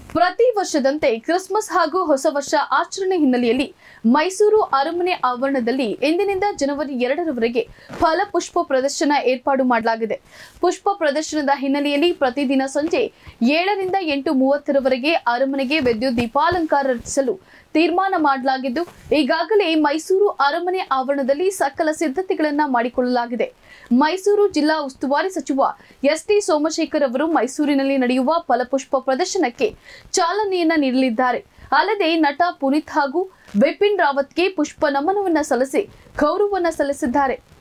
ಪ್ರತಿ ವರ್ಷದಂತೆ ಕ್ರಿಸ್ಮಸ್ ಹಾಗೂ ಹೊಸ ವರ್ಷ ಆಚರಣೆ ಹಿನ್ನೆಲೆಯಲ್ಲಿ ಮೈಸೂರು ಅರಮನೆ ಆವರಣದಲ್ಲಿ ಇಂದಿನಿಂದ ಜನವರಿ ಎರಡರವರೆಗೆ ಫಲಪುಷ್ಪ ಪ್ರದರ್ಶನ ಏರ್ಪಾಡು ಮಾಡಲಾಗಿದೆ ಪುಷ್ಪ ಪ್ರದರ್ಶನದ ಹಿನ್ನೆಲೆಯಲ್ಲಿ ಪ್ರತಿದಿನ ಸಂಜೆ ಏಳರಿಂದ ಎಂಟು ಮೂವತ್ತರವರೆಗೆ ಅರಮನೆಗೆ ವಿದ್ಯುತ್ ದೀಪಾಲಂಕಾರ ರಚಿಸಲು ತೀರ್ಮಾನ ಮಾಡಲಾಗಿದ್ದು ಈಗಾಗಲೇ ಮೈಸೂರು ಅರಮನೆ ಆವರಣದಲ್ಲಿ ಸಕಲ ಸಿದ್ಧತೆಗಳನ್ನ ಮಾಡಿಕೊಳ್ಳಲಾಗಿದೆ ಮೈಸೂರು ಜಿಲ್ಲಾ ಉಸ್ತುವಾರಿ ಸಚಿವ ಎಸ್ ಟಿ ಸೋಮಶೇಖರ್ ಅವರು ಮೈಸೂರಿನಲ್ಲಿ ನಡೆಯುವ ಫಲಪುಷ್ಪ ಪ್ರದರ್ಶನಕ್ಕೆ ಚಾಲನೆಯನ್ನ ನೀಡಲಿದ್ದಾರೆ ಅಲ್ಲದೆ ನಟ ಪುನೀತ್ ಹಾಗೂ ಬಿಪಿನ್ ರಾವತ್ಗೆ ಪುಷ್ಪ ನಮನವನ್ನ ಸಲ್ಲಿಸಿ ಗೌರವವನ್ನ ಸಲ್ಲಿಸಿದ್ದಾರೆ